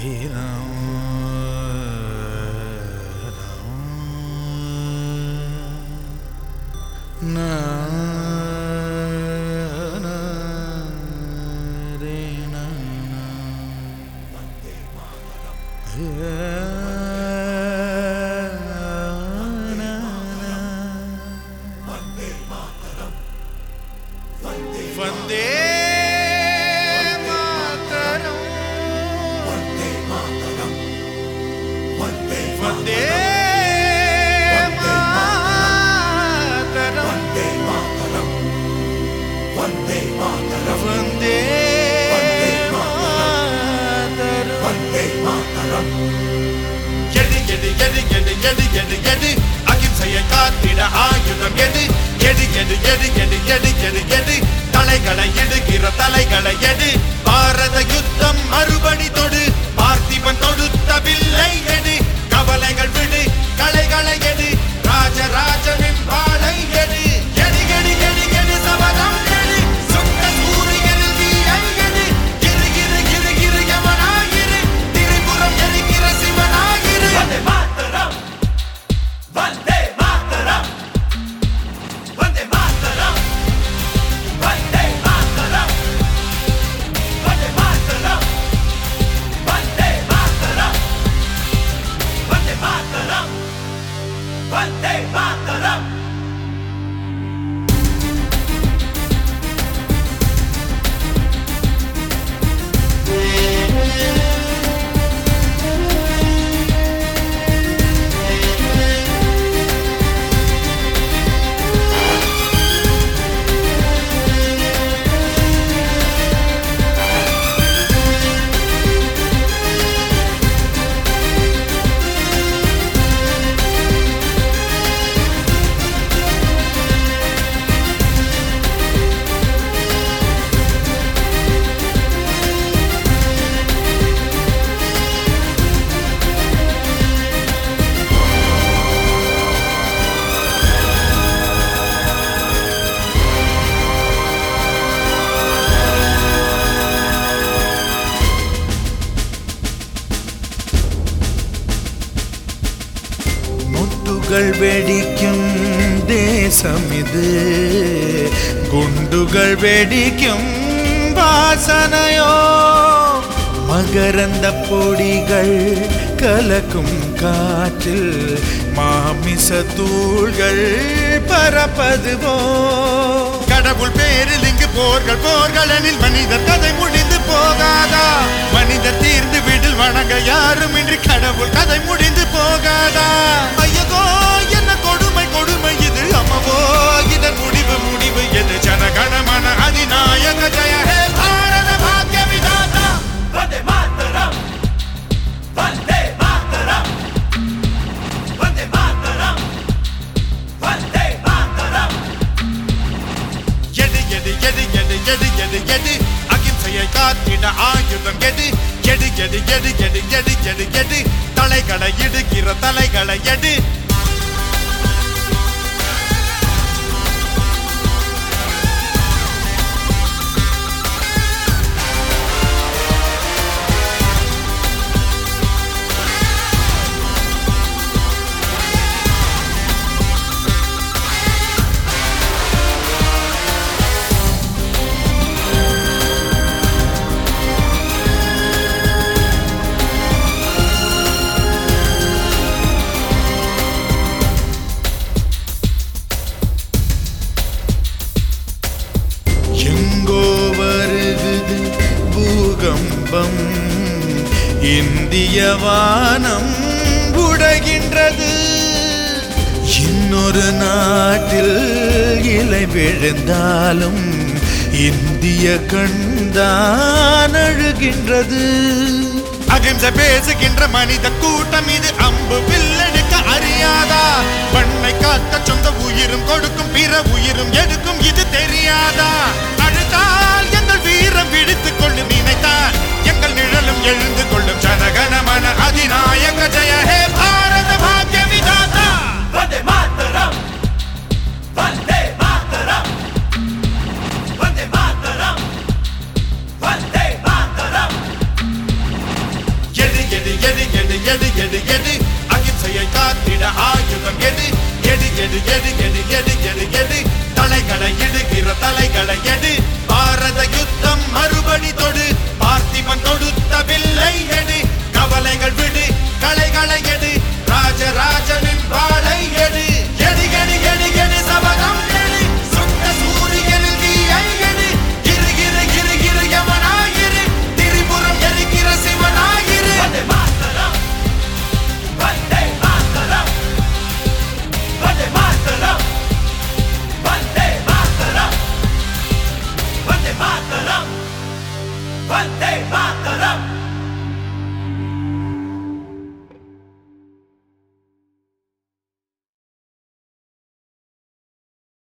வந்தே மாதரம் வந்தே மாதரம் வந்தே மாதரம் எடு எடு எடு எடு எடு எடு எடு அகிம்சையை காத்திட ஆயுதம் எடு எடு எடு எடு எடு எடு எடு எடு தலைகளை எடுக்கிற தலைகளை எடு பாரத யுத்தம் மறுபடி தொடு பார்த்திபன் தொடுத்த வில்லை எடு கவலைகள் விடு கலைகளை எடு ராஜராஜனின் வாளை எடு எடு எடு எடு எடு சபதம் எடு சுட்ட சூரியனில் தீயை எடு இரு இரு இரு இரு யமனாயிரு திரிபுரம் எரிக்கிற சிவனாயிரு வந்தே மாதரம் வந்தே மாதரம் வந்தே மாதரம் வந்தே மாதரம் வந்தே மாதரம் வந்தே மாதரம் வந்தே மாதரம் வந்தே மாதரம் முட்டுகள் வெடிக்கும் தேசம் இது குண்டுகள் வெடிக்கும் வாசனையோ மகரந்த பொடிகள் கலக்கும் காற்றில் மாமிச தூள்கள் பரப்பதுவோ கடவுள் பேரில் இங்கு போர்கள் போர்களெனில் மனிதர் கதை முடிந்து போகாதா மனிதர் தீர்ந்து விடில் வணங்க யாரும் இன்றி கடவுள் கதை முடிந்து போகாதா ஐயகோ என்ன கொடுமை கொடுமை இது அம்மவோ இதன் முடிவு முடிவு எது ஜனகணமன அதிநாயக ஜெய ஹே பாரத பாக்கிய விதாதா வந்தே மாதரம் வந்தே மாதரம் வந்தே மாதரம் வந்தே மாதரம் எடு எடு எடு எடு எடு எடு எடு அகிம்சையை காத்திட ஆயுதம் எடு எடு எடு எடு எடு எடு எடு எடு தலைகளை இடுகிற தலைகளை எடு எங்கோ வருகுது பூகம்பம் இந்திய வானம் உடைகின்றது இன்னொரு நாட்டில் இலை விழுந்தாலும் இந்திய கண்தான் அழுகின்றது அகிம்சை பேசுகின்ற மனித கூட்டம் இது அம்பு வில்லெடுக்க அறியாதா பண்ணை காக்க சொந்த உயிரும் கொடுக்கும் பிற உயிரும் எடுக்கும் இது தெரியாதா